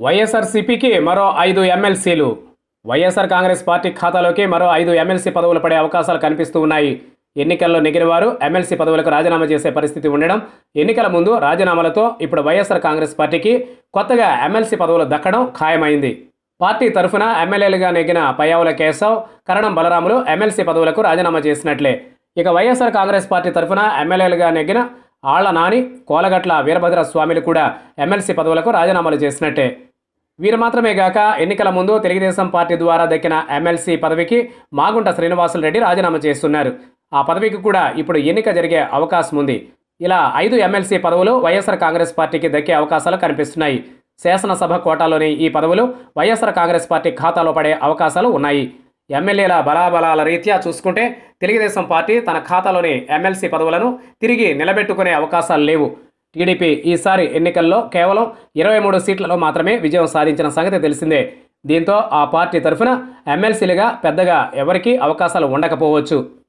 వైఎస్ఆర్సీపీకి మరో ఐదు ఎమ్మెల్సీలు వైఎస్ఆర్ కాంగ్రెస్ పార్టీ ఖాతాలోకి మరో ఐదు ఎమ్మెల్సీ పదవులు పడే అవకాశాలు కనిపిస్తూ ఉన్నాయి ఎన్నికల్లో నెగిరివారు ఎమ్మెల్సీ పదవులకు రాజీనామా చేసే పరిస్థితి ఉండడం ఎన్నికల ముందు రాజీనామాలతో ఇప్పుడు వైఎస్ఆర్ కాంగ్రెస్ పార్టీకి కొత్తగా ఎమ్మెల్సీ పదవులు దక్కడం ఖాయమైంది పార్టీ తరఫున ఎమ్మెల్యేలుగా నెగ్గిన పయ్యావుల కేశవ్ కరణం బలరాములు ఎమ్మెల్సీ పదవులకు రాజీనామా చేసినట్లే ఇక వైఎస్ఆర్ కాంగ్రెస్ పార్టీ తరఫున ఎమ్మెల్యేలుగా నెగ్గిన ఆళ్ల నాని కోలగట్ల వీరభద్ర స్వామిలు కూడా ఎమ్మెల్సీ పదవులకు రాజీనామాలు చేసినట్టే వీరు మాత్రమే గాక ఎన్నికల ముందు తెలుగుదేశం పార్టీ ద్వారా దక్కిన ఎమ్మెల్సీ పదవికి మాగుంట శ్రీనివాసులు రెడ్డి రాజీనామా చేస్తున్నారు ఆ పదవికి కూడా ఇప్పుడు ఎన్నిక జరిగే అవకాశం ఉంది ఇలా ఐదు ఎమ్మెల్సీ పదవులు వైఎస్ఆర్ కాంగ్రెస్ పార్టీకి దక్కే అవకాశాలు కనిపిస్తున్నాయి శాసనసభ కోటాలోని ఈ పదవులు వైఎస్ఆర్ కాంగ్రెస్ పార్టీ ఖాతాలో పడే అవకాశాలు ఉన్నాయి ఎమ్మెల్యేల బలాబలాల రీత్యా చూసుకుంటే తెలుగుదేశం పార్టీ తన ఖాతాలోని ఎమ్మెల్సీ పదవులను తిరిగి నిలబెట్టుకునే అవకాశాలు లేవు టీడీపీ ఈసారి ఎన్నికల్లో కేవలం ఇరవై మూడు సీట్లలో మాత్రమే విజయం సాధించిన సంగతి తెలిసిందే దీంతో ఆ పార్టీ తరఫున ఎమ్మెల్సీలుగా పెద్దగా ఎవరికీ అవకాశాలు ఉండకపోవచ్చు